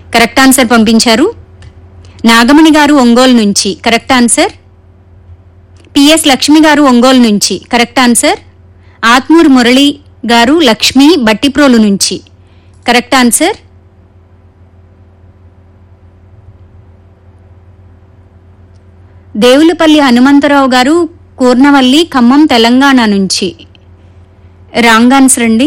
correct answer పంపించారు నాగమణి గారు ఒంగోలు నుంచి కరెక్ట్ ఆన్సర్ పిఎస్ లక్ష్మి గారు ఒంగోలు నుంచి కరెక్ట్ ఆన్సర్ ఆత్మూరు మురళి గారు లక్ష్మి బట్టిప్రోలు నుంచి కరెక్ట్ ఆన్సర్ దేవులపల్లి హనుమంతరావు గారు కూర్నవల్లి ఖమ్మం తెలంగాణ నుంచి రాంగ్ ఆన్సర్ అండి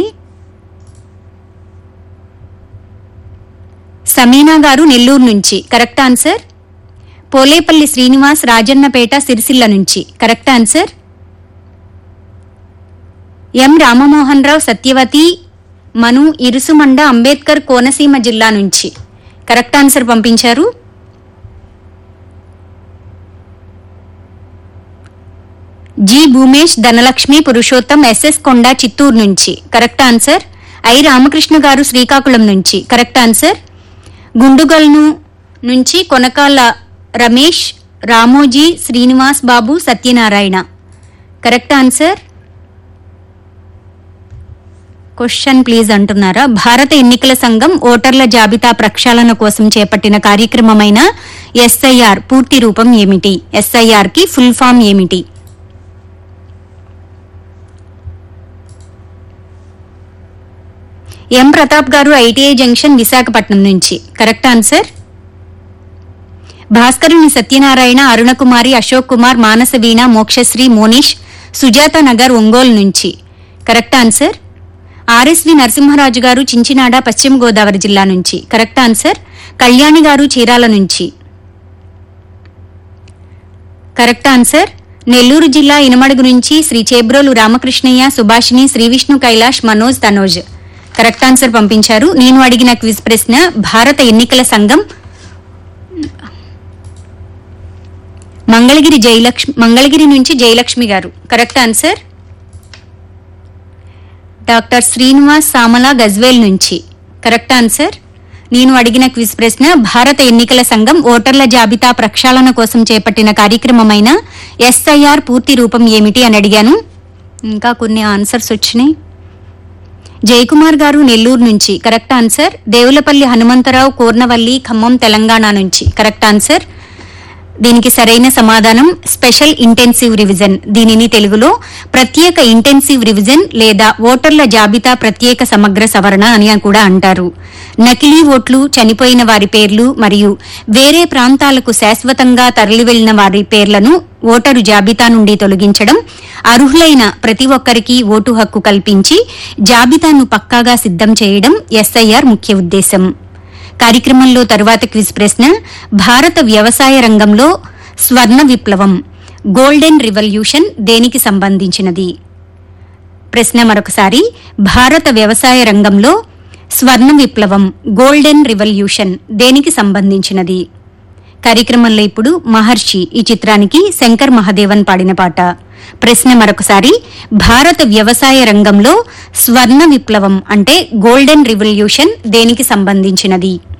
సమీనా గారు నెల్లూరు నుంచి కరెక్ట్ ఆన్సర్ పోలేపల్లి శ్రీనివాస్ రాజన్నపేట సిరిసిల్ల నుంచి correct answer M Ramamohan Rao Satyavathi Manu Irusumanda Ambedkar Konaseema జిల్లా నుంచి కరెక్ట్ ఆన్సర్ పంపించారు జి భూమేష్ ధనలక్ష్మి పురుషోత్తం ఎస్ఎస్ కొండ చిత్తూరు నుంచి కరెక్ట్ ఆన్సర్ ఐ రామకృష్ణ గారు శ్రీకాకుళం నుంచి కరెక్ట్ ఆన్సర్ గుండుగల్ను నుంచి Konakala Ramesh Ramoji Srinivas Babu Satyanarayana correct answer question please అంటున్నారా భారత ఎన్నికల సంఘం ఓటర్ల జాబితా ప్రక్షాళన కోసం చేపట్టిన కార్యక్రమమైన ఎస్ఐఆర్ పూర్తి రూపం ఏమిటి ఎస్ఐఆర్ కి ఫుల్ ఫామ్ ఏమిటి ఎం ప్రతాప్ గారు ఐటీఐ జంక్షన్ విశాఖపట్నం నుంచి కరెక్ట్ ఆన్సర్ భాస్కరుని సత్యనారాయణ అరుణకుమారి అశోక్ కుమార్ మానసవీణ మోక్షశ్రీ మోనిష్ సుజాత నగర్ ఒంగోలు నుంచి కరెక్ట్ ఆన్సర్ ఆర్ఎస్వి నరసింహరాజు గారు చించినాడ పశ్చిమ గోదావరి జిల్లా నుంచి కరెక్ట్ ఆన్సర్ కళ్యాణి గారు చీరాల నుంచి కరెక్ట్ ఆన్సర్ నెల్లూరు జిల్లా ఇనమడుగు నుంచి శ్రీ చేబ్రోలు రామకృష్ణయ్య సుభాషిణి శ్రీ విష్ణు కైలాష్ మనోజ్ తనోజ్ కరెక్ట్ ఆన్సర్ పంపించారు నేను అడిగిన క్విజ్ ప్రశ్న భారత ఎన్నికల సంఘం మంగళగిరి జయలక్ష్మి మంగళగిరి నుంచి జయలక్ష్మి గారు correct answer doctor Srinivas Samala Gajwel నుంచి కరెక్ట్ ఆన్సర్ నేను అడిగిన క్విజ్ ప్రశ్న భారత ఎన్నికల సంఘం ఓటర్ల జాబితా ప్రక్షాళన కోసం చేపట్టిన కార్యక్రమమైన ఎస్ఐఆర్ పూర్తి రూపం ఏమిటి అని అడిగాను ఇంకా కొన్ని ఆన్సర్స్ వచ్చినాయి జయకుమార్ గారు నెల్లూరు నుంచి కరెక్ట్ ఆన్సర్ దేవులపల్లి హనుమంతరావు కూర్నవల్లి ఖమ్మం తెలంగాణ నుంచి కరెక్ట్ ఆన్సర్ దీనికి సరైన సమాధానం స్పెషల్ ఇంటెన్సివ్ రివిజన్ దీనిని తెలుగులో ప్రత్యేక ఇంటెన్సివ్ రివిజన్ లేదా ఓటర్ల జాబితా ప్రత్యేక సమగ్ర సవరణ అని కూడా అంటారు నకిలీ ఓట్లు చనిపోయిన వారి పేర్లు మరియు వేరే ప్రాంతాలకు శాశ్వతంగా తరలివెళ్లిన వారి పేర్లను ఓటరు జాబితా నుండి తొలగించడం అర్హులైన ప్రతి ఒక్కరికి ఓటు హక్కు కల్పించి జాబితాను పక్కాగా సిద్దం చేయడం ఎస్ఐఆర్ ముఖ్య ఉద్దేశం కార్యక్రమంలో తరువాత క్విజ్ ప్రశ్న భారత వ్యవసాయ రంగంలో స్వర్ణ విప్లవం గోల్డెన్ రివల్యూషన్ దేనికి సంబంధించినది ప్రశ్న మరొకసారి భారత వ్యవసాయ రంగంలో స్వర్ణ విప్లవం గోల్డెన్ రివల్యూషన్ దేనికి సంబంధించినది కార్యక్రమంలో ఇప్పుడు మహర్షి ఈ చిత్రానికి శంకర్ మహాదేవన్ పాడిన పాట ప్రశ్న మరొకసారి భారత వ్యవసాయ రంగంలో స్వర్ణ విప్లవం అంటే గోల్డెన్ రివల్యూషన్ దేనికి సంబంధించినది